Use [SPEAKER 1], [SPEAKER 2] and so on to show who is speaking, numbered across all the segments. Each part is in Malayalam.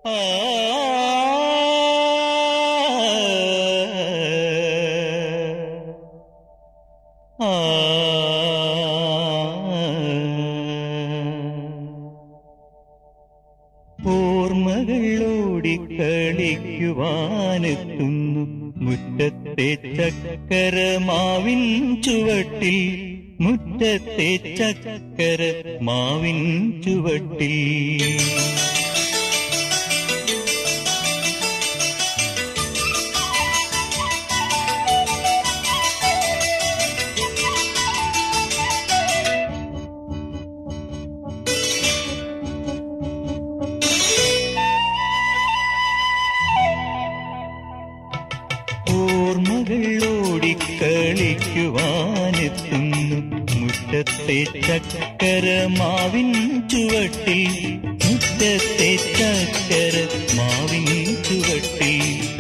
[SPEAKER 1] ഓർമ്മകളോടിക്കളിക്കുവാനെത്തുന്നു മുറ്റത്തെ ചക്കരമാവിൻ ചുവട്ടിൽ മുറ്റത്തെ ചക്കര മാവിൻ ചുവട്ടിൽ ഓർമ്മകളോടിക്കളിക്കുവാനെത്തുന്നു മുറ്റത്തെ ചക്കര മാവിൻ ചുവട്ടിൽ മുറ്റത്തെ ചക്കര മാവിൻ ചുവട്ടിൽ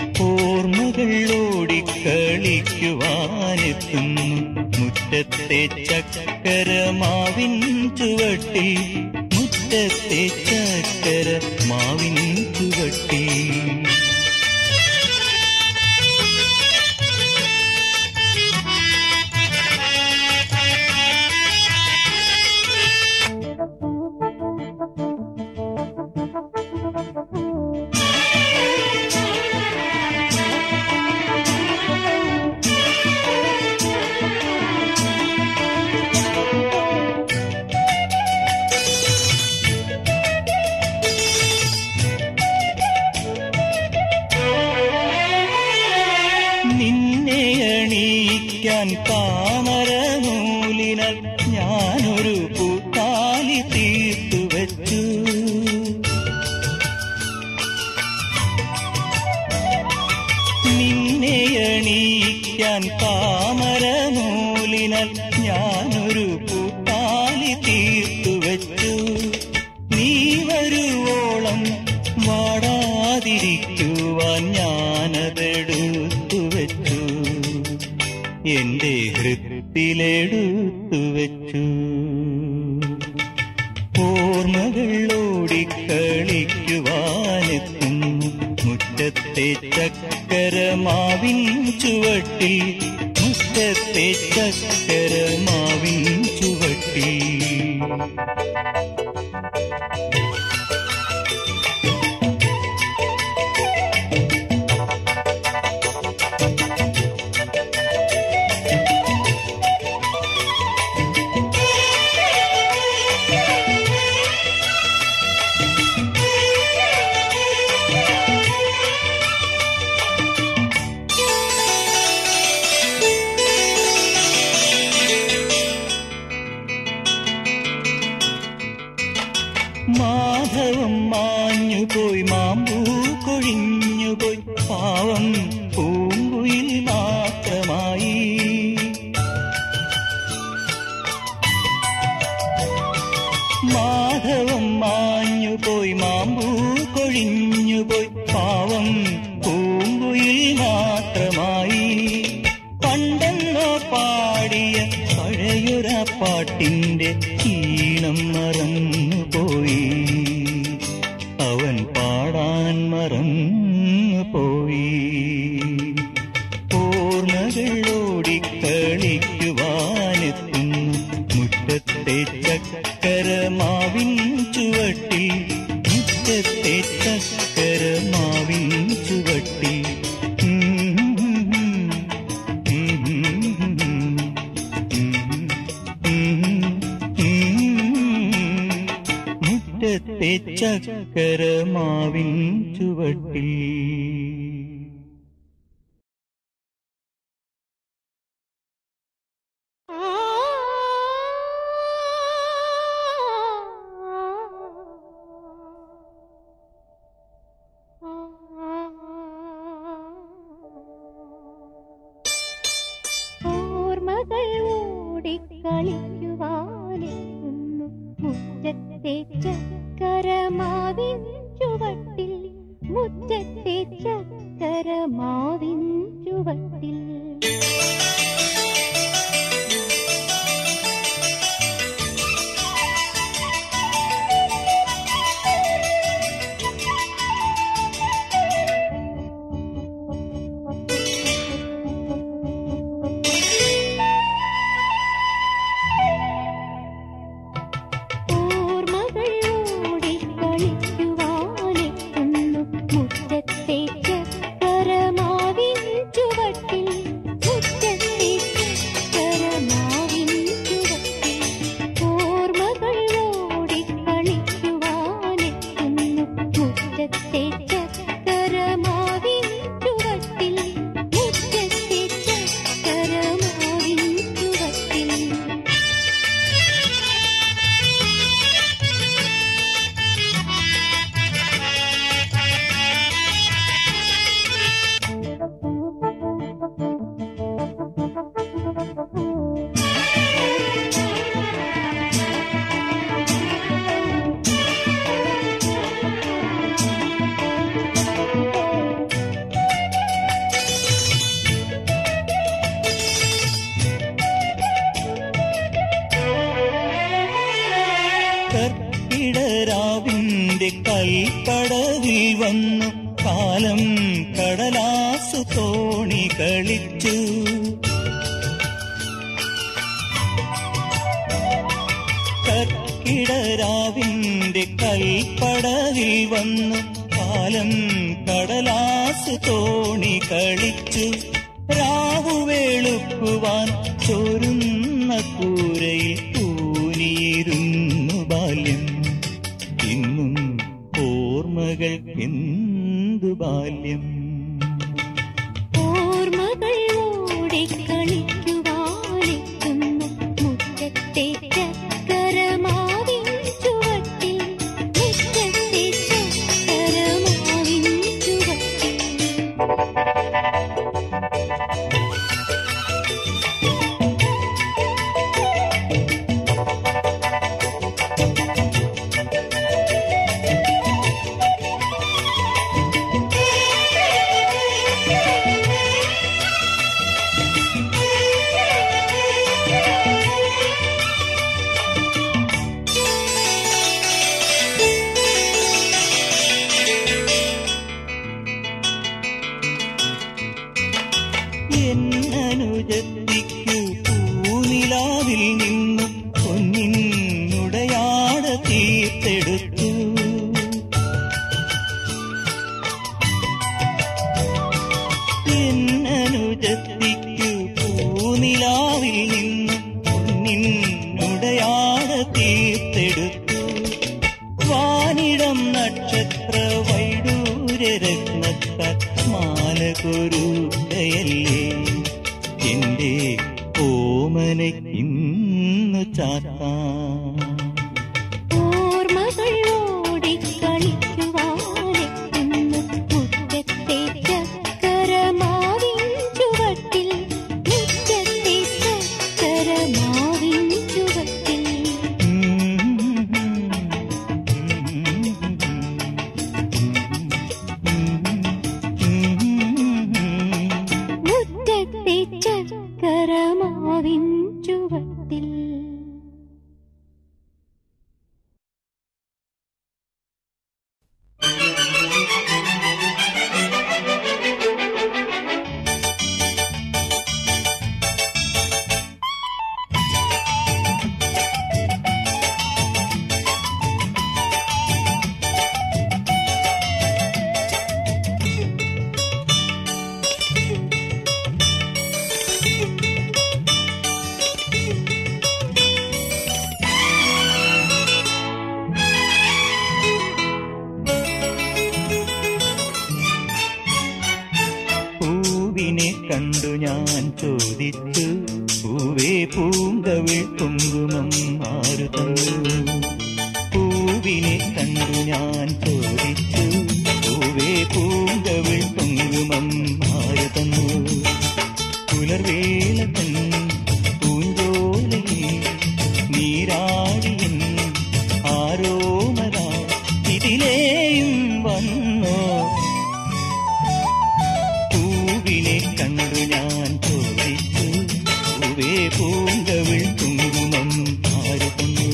[SPEAKER 1] ഓർമ്മകളോടിക്കളിക്കുവാനെത്തുന്നു മുറ്റത്തെ ചക്കര മാവിൻ ചുവട്ടിൽ മുറ്റത്തെ ചക്കര മാവിൻ ചുവട്ടിൽ നിന്നെ അണിയിക്കാൻ താമര നൂലിനാൽ ഞാനൊരു പൂത്താലി തീർത്തു വച്ചു നിന്നെ അണിയിക്കാൻ താമര നൂലിനാൽ ഞാനൊരു പൂത്താലി തീർത്തു വച്ചു നീ വരുവോളം വാടാതിരിക്കുവാൻ ഞാനതെടുത്തു വെച്ചു എന്റെ ഹൃത്തിലെടുത്തു വെച്ചു ഓർമ്മകളോടിക്കളിക്കുവാനെത്തുന്നു മുറ്റത്തെ ചക്കരമാവിൻ ചുവട്ടിൽ മുറ്റത്തെ ചക്കരമാവിൻ ചുവട്ടിൽ മാധവം മാഞ്ഞുപോയി മാമ്പൂ കൊഴിഞ്ഞുപോയി പാവം പൂങ്കുയിൽ മാത്രമായി മാധവം മാഞ്ഞുപോയി മാമ്പൂ കൊഴിഞ്ഞുപോയി പാവം പൂങ്കുയിൽ മാത്രമായി പണ്ടെന്നോ പാടിയ പഴയൊര പാട്ടിന്റെ ഈണം മറന്നുപോയി അവൻ പാടാൻ മറന്നുപോയി ഓർമ്മകളോടിക്കളിക്കുവാനെത്തുന്നു മുറ്റത്തെ ചക്കരമാവിൻ ചുവട്ടിൽ മുറ്റത്തെ ചക്കരമാവിൻ ചുവട്ടിൽ മുറ്റത്തെ ചക്കരമാവിൻ ചുവട്ടിൽ
[SPEAKER 2] ഓർമ്മകൾ ഓടിക്കളിക്കുവാനെത്തുന്നു മുറ്റത്തെ ചക്കരമാവിൻ ചുവട്ടിൽ മുറ്റത്തെ ചക്കരമാവിൻ ചുവട്ടിൽ
[SPEAKER 1] കൽപ്പടവിൽ വന്നു കാലം കടലാസു തോണി കളിച്ചു കർക്കിടരാവിന്റെ കൽപ്പടവിൽ വന്നു കാലം കടലാസു തോണി കളിച്ചു രാവു വെളുക്കുവാൻ ചോരുന്ന കൂരയിൽ കൂനിയിരുന്നു ബാല്യം ഇന്നും ഓർമ്മകൾ എന്തു ബാല്യം
[SPEAKER 2] ഓർമ്മകൾ ഓടിക്കളിക്കുവാനെത്തുന്നു മുറ്റത്തെ ചക്കരമാവിൻ ചുവട്ടിൽ മുറ്റത്തെ ചക്കരമാവിൻ ചുവട്ടിൽ
[SPEAKER 1] എന്നനുജത്തിക്കു പൂനിലാവിൽ നിന്നും പൊന്നിനുടയാട തീർത്തെടുത്തു എന്നനുജത്തിക്കു പൂനിലാവിൽ നിന്നും പൊന്നിനുടയാട തീർത്തെടുത്തു വാനിടം നക്ഷത്ര വൈഡൂര്യരത്നത്താൽ മാല കൊരുകയല്ലേ എന്റെ ഓമനയ്ക്കിന്നു ചാത്താം
[SPEAKER 2] ഓർമ്മകൾ ഓടിക്കളിക്കുവാനെത്തുന്നു മുറ്റത്തെ ചക്കരമാവിൻ ചുവട്ടിൽ മുറ്റത്തെ ചക്കരമാവിൻ ചുവട്ടിൽ മുറ്റത്തെ ചക്കരമാവിൻ ചുവട്ടിൽ
[SPEAKER 1] പൂവിനെ കണ്ടു ഞാൻ ചോദിച്ചു പൂവേ പൂങ്കവിൾ കുങ്കുമം ആരു തന്നു പൂവിനെ കണ്ടു ഞാൻ ചോദിച്ചു പൂവേ പൂങ്കവിൾ കുങ്കുമം ആരു തന്നു പുലർവേല തൻ പൂഞ്ചോലയിൽ നീരാടിയൻ ആരോമല ഇതിലേയും വന്നോ പൂവിനെ കണ്ടു ഞാൻ ചോദിച്ചു പൂവേ പൂങ്കവിൾ കുങ്കുമം ആരു തന്നു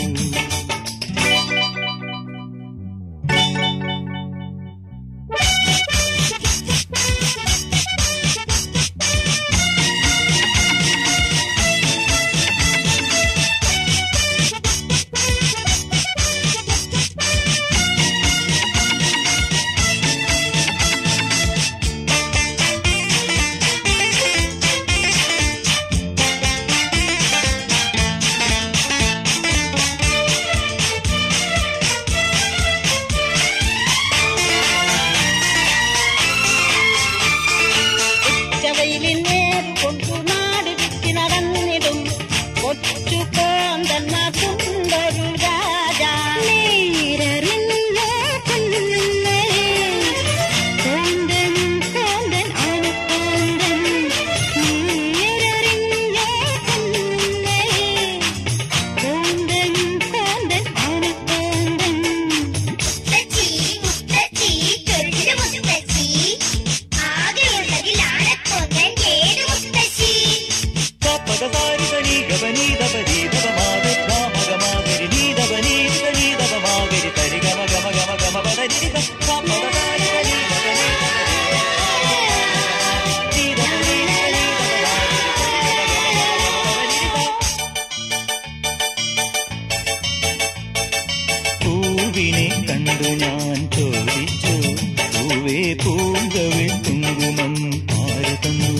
[SPEAKER 1] ചോദിച്ചു പൂവേ പൂങ്കവിൾ കുങ്കുമം ആര് തന്നു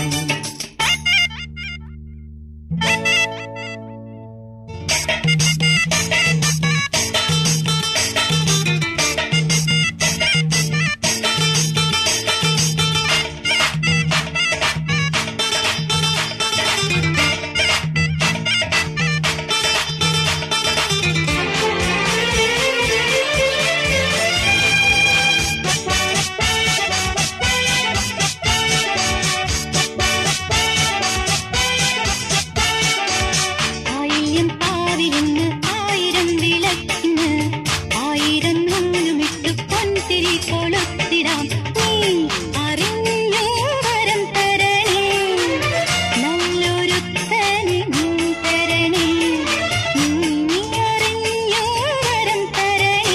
[SPEAKER 2] ആയിരം പാവിലിന്ന് ആയിരം വിളക്കിന് ആയിരം നൂലുമിട്ട് പൊൻതിരി കൊളുത്തിടാം നീ അറിഞ്ഞോ വരം തരണേ നല്ലൊരുത്തനെ നീ തരണേ നീ അറിഞ്ഞോ വരം തരണേ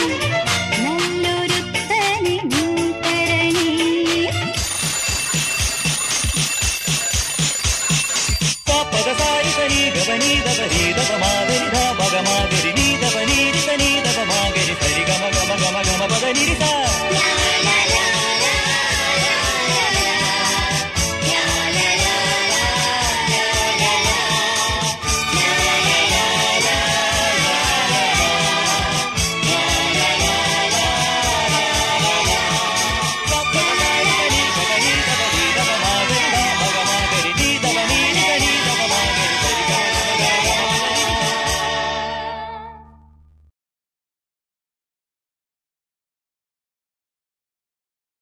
[SPEAKER 2] നല്ലൊരുത്തനെ നീ തരണേ
[SPEAKER 1] പദസാരി സനി ഗവനി ദവനി ദവമാഗരി ധ ഭഗമാഗരി നീ ദവനീരി സനി ദവമാഗരി സരി ഗമ ഗമ ഗമ ഗമ പദ നിരി സ
[SPEAKER 2] la la la